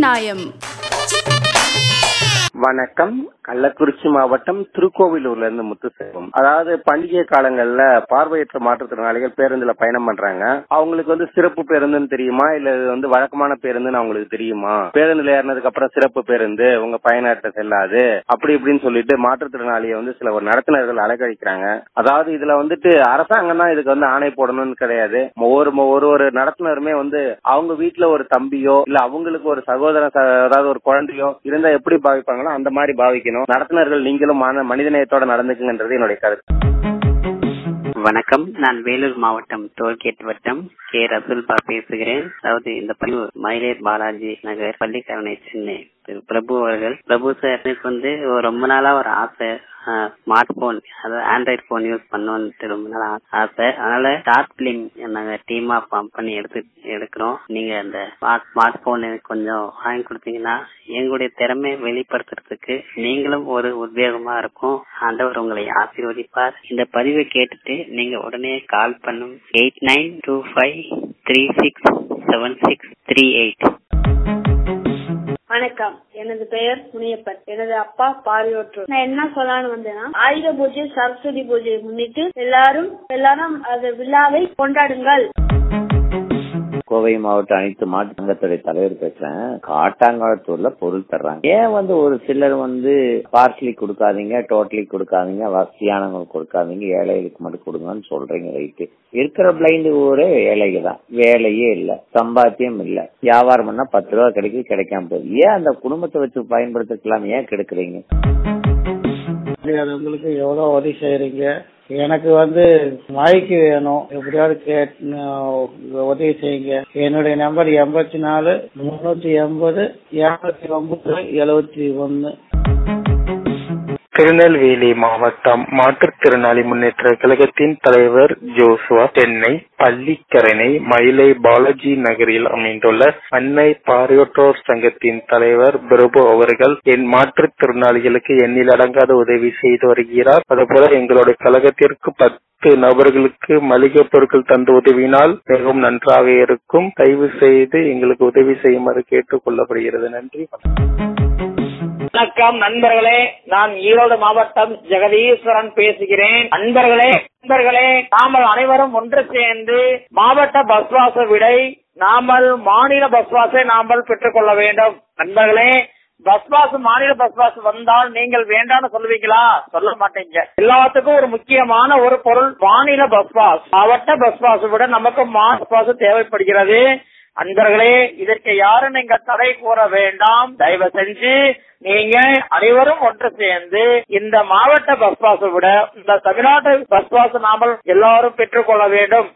நியாயம் வணக்கம் கள்ளக்குறிச்சி மாவட்டம் திருக்கோவிலூர்ல இருந்து முத்துசெல்வம் அதாவது பண்டிகை காலங்கள்ல பார்வையற்ற மாற்றுத்திறனாளிகள் பேருந்துல பயணம் பண்றாங்க அவங்களுக்கு வந்து சிறப்பு பேருந்துன்னு தெரியுமா இல்ல இது வந்து வழக்கமான பேருந்துன்னு அவங்களுக்கு தெரியுமா பேருந்துல ஏறினதுக்கு அப்புறம் சிறப்பு பேருந்து உங்க பயணத்தை செல்லாது அப்படி இப்படின்னு சொல்லிட்டு மாற்றுத்திறனாளியை வந்து சில ஒரு நடத்துனர்கள் அலைக்கழிக்கிறாங்க அதாவது இதுல வந்துட்டு அரசாங்கம் தான் இதுக்கு வந்து ஆணை போடணும்னு கிடையாது ஒவ்வொரு ஒரு ஒரு நடத்துனருமே வந்து அவங்க வீட்டுல ஒரு தம்பியோ இல்ல அவங்களுக்கு ஒரு சகோதர ச- அதாவது ஒரு குழந்தையோ இருந்தா எப்படி பாவிப்பாங்களோ அந்த மாதிரி பாவிக்கணும் நடத்துனர்கள் நீங்களும் மன- மனிதநேயத்தோட நடந்துக்குங்கன்றது என்னுடைய கருத்து வணக்கம் நான் வேலூர் மாவட்டம் டோல்கேட் வட்டம் கே ரசூல்பா பேசுகிறேன் அதாவது இந்த பதிவு மயிலேர் பாலாஜி நகர் பள்ளிக்கரணை சென்னை திரு பிரபு அவர்கள் பிரபு சார் எனக்கு வந்து ஒரு ரொம்ப நாளா ஒரு ஆசை ஸ்மார்ட் போன் அதாவது ஆண்ட்ராய்ட் போன் யூஸ் பண்ணணும்னு ரொம்ப நாள் ஆ- ஆசை அதனால ஷார்ட் பிலிம் நாங்க டீமா ஃபார்ம் பண்ணி எடுத்து எடுக்கிறோம் நீங்க அந்த ஸ்மார்ட் போன் எனக்கு கொஞ்சம் வாங்கி கொடுத்தீங்கன்னா எங்களுடைய திறமையை வெளிப்படுத்துறதுக்கு நீங்களும் ஒரு உத்வேகமா இருக்கும் ஆண்டவர் உங்களை ஆசீர்வதிப்பார் இந்த பதிவை கேட்டுட்டு நீங்க உடனே கால் பண்ணும் eight nine two five three six seven six three eight வணக்கம் எனது பெயர் முனியப்பன் எனது அப்பா பார்வையற்றோர் நான் என்ன சொல்லலாம்னு வந்தேன்னா ஆயுத பூஜை சரஸ்வதி பூஜையை முன்னிட்டு எல்லாரும் எல்லாரும் அந்த விழாவை கொண்டாடுங்கள் கோவை மாவட்ட அனைத்து மாட்டு சங்கத்துடைய தலைவர் பேசுறேன் காட்டாங்காலத்தூர்ல பொருள் தர்றாங்க ஏன் வந்து ஒரு சிலர் வந்து பார்சலி கொடுக்காதீங்க டோட்டலி கொடுக்காதீங்க வசதியானவங்களுக்கு கொடுக்காதீங்க ஏழைகளுக்கு மட்டும் கொடுங்கன்னு சொல்றீங்க ரைட்டு இருக்கிற பிளைண்ட் ஊரே ஏழைங்க தான் வேலையே இல்ல சம்பாத்தியம் இல்ல வியாபாரம் பண்ணா பத்து ரூபா கிடைக்கும் கிடைக்காம போகுது ஏன் அந்த குடும்பத்தை வச்சு பயன்படுத்திக்கலாம் ஏன் கெடுக்குறீங்க உங்களுக்கு எவ்வளவு உதவி செய்யறீங்க எனக்கு வந்து மழைக்கு வேணும் எப்படியாவது கேட் உதவி செய்யுங்க என்னுடைய நம்பர் எண்பத்தி நாலு முன்னூத்தி எண்பது இருநூத்தி ஒன்பது எழுபத்தி ஒன்னு திருநெல்வேலி மாவட்டம் மாற்றுத்திறனாளி முன்னேற்ற கழகத்தின் தலைவர் ஜோசுவா சென்னை பள்ளிக்கரணை மயிலை பாலாஜி நகரில் அமைந்துள்ள அன்னை பார்வையற்றோர் சங்கத்தின் தலைவர் பிரபு அவர்கள் என் மாற்றுத்திறனாளிகளுக்கு எண்ணில் அடங்காத உதவி செய்து வருகிறார் அதுபோல எங்களுடைய கழகத்திற்கு பத்து நபர்களுக்கு மளிகை பொருட்கள் தந்து உதவினால் மிகவும் நன்றாக இருக்கும் தயவு செய்து எங்களுக்கு உதவி செய்யுமாறு கேட்டுக் கொள்ளப்படுகிறது நன்றி வணக்கம் நண்பர்களே நான் ஈரோடு மாவட்டம் ஜெகதீஸ்வரன் பேசுகிறேன் நண்பர்களே நண்பர்களே நாமல் அனைவரும் ஒன்று சேர்ந்து மாவட்ட பஸ் வாச விடை நாமல் மாநில பஸ் வாசை நாமல் பெற்றுக் கொள்ள வேண்டும் நண்பர்களே பஸ் பாஸ் மாநில பஸ் பாஸ் வந்தால் நீங்கள் வேண்டாம்னு சொல்லுவீங்களா சொல்ல மாட்டீங்க எல்லாத்துக்கும் ஒரு முக்கியமான ஒரு பொருள் மாநில பஸ் பாஸ் மாவட்ட பஸ் பாஸ் விட நமக்கு மாஸ் பாஸ் தேவைப்படுகிறது அன்பர்களே இதற்கு யாரும் நீங்க தடை கூற வேண்டாம் தயவு செஞ்சு நீங்க அனைவரும் ஒன்று சேர்ந்து இந்த மாவட்ட பஸ் பாஸ் விட இந்த தமிழ்நாட்டு பஸ் பாஸ் நாமல் எல்லாரும் பெற்றுக்கொள்ள வேண்டும்